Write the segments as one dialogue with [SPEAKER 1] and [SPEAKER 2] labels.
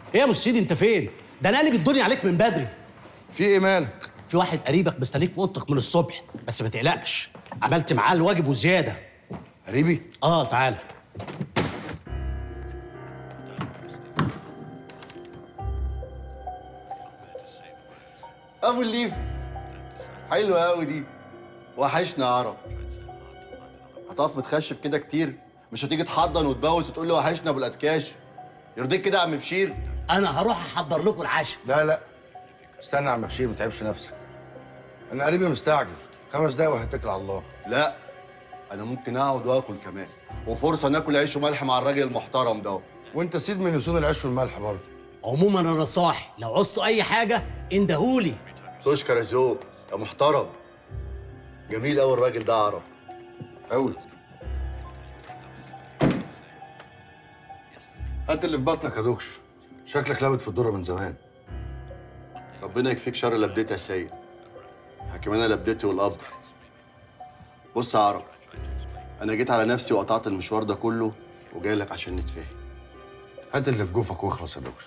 [SPEAKER 1] ايه يا ابو السيد انت فين ده انا قلب الدنيا عليك من بدري
[SPEAKER 2] في ايه مالك
[SPEAKER 1] في واحد قريبك مستنيك في اوضتك من الصبح بس ما تقلقش عملت معاه الواجب وزياده
[SPEAKER 2] قريبي
[SPEAKER 1] اه تعالى
[SPEAKER 3] ابو الليف حلوه قوي دي وحشنا يا عرب هتقف متخشب كده كتير مش هتيجي تحضن وتبوس وتقول لي وحشنا ابو الاتكاش يرضيك كده يا عم بشير
[SPEAKER 1] انا هروح احضر لكم العشاء
[SPEAKER 2] لا لا استنى يا عم بشير ما تعبش نفسك انا قريبي مستعجل خمس دقايق وهتكل على الله
[SPEAKER 3] لا انا ممكن اقعد واكل كمان وفرصه ناكل عيش وملح مع الراجل المحترم ده
[SPEAKER 2] وانت سيد من يصون العيش والملح برضه
[SPEAKER 1] عموما انا صاحي لو عوزتوا اي حاجه اندهولي
[SPEAKER 3] تشكر يا ذوق يا محترم جميل قوي الراجل ده يا عرب
[SPEAKER 2] قوي هات اللي في بطنك يا دوكش شكلك لابد في الدره من زمان
[SPEAKER 3] ربنا يكفيك شر لبدتي يا سيد حكيم انا لبدتي والقبر بص يا عرب انا جيت على نفسي وقطعت المشوار ده كله وجاي لك عشان نتفاهم
[SPEAKER 2] هات اللي في جوفك واخلص يا دوكش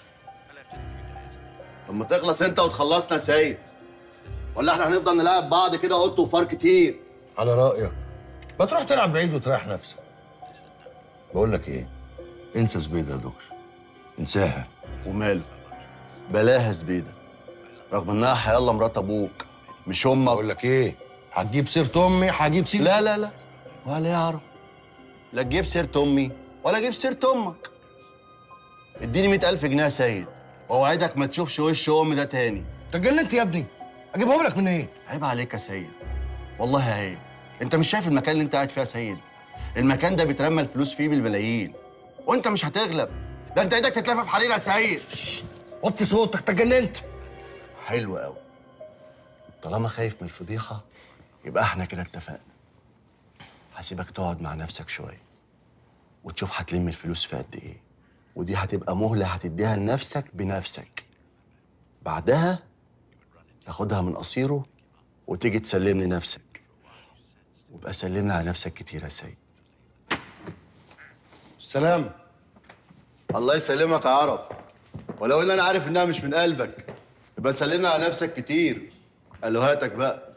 [SPEAKER 3] طب ما تخلص انت وتخلصنا يا سيد ولا احنا هنفضل نلعب بعض كده قط وفار كتير
[SPEAKER 2] على رايك ما تروح تلعب بعيد وتريح نفسك بقول لك ايه انسى زبيده يا دوكش انساها
[SPEAKER 3] وماله بلاها زبيده رغم انها حيالله مرات ابوك مش امك
[SPEAKER 2] بقول لك ايه هتجيب سيره امي هجيب سيره
[SPEAKER 3] لا لا لا ولا يعرف لا تجيب سيرة أمي ولا أجيب سيرة أمك اديني مئة ألف جنيه يا سيد وأوعدك ما تشوفش وش أمي ده تاني
[SPEAKER 2] انت اتجننت يا ابني اجيبهم لك من ايه
[SPEAKER 3] عيب عليك يا سيد والله عيب أنت مش شايف المكان اللي أنت قاعد فيه يا سيد المكان ده بيترمى الفلوس فيه بالملايين وأنت مش هتغلب ده أنت إيدك تتلف في حرير يا سيد
[SPEAKER 2] وطي صوتك اتجننت
[SPEAKER 3] حلو قوي طالما خايف من الفضيحة يبقى احنا كده اتفقنا هسيبك تقعد مع نفسك شوية وتشوف هتلم الفلوس في قد ايه ودي هتبقى مهلة هتديها لنفسك بنفسك بعدها تاخدها من قصيره وتيجي تسلمني نفسك وابقى سلمنا على نفسك كتير يا سيد
[SPEAKER 2] السلام
[SPEAKER 3] الله يسلمك يا عرب ولو ان انا عارف انها مش من قلبك يبقى سلمنا على نفسك كتير الوهاتك بقى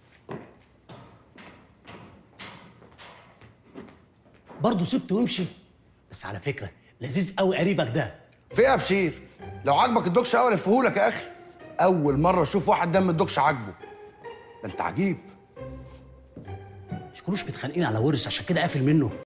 [SPEAKER 1] برضه سبته وامشي بس على فكره لذيذ قوي قريبك ده
[SPEAKER 2] في ايه يا بشير لو عاجبك الدوكش اول الفهولك يا اخي اول مره اشوف واحد دم الدوكش عاجبه ده انت عجيب
[SPEAKER 1] مش كلوش متخانقين على ورث عشان كده قافل منه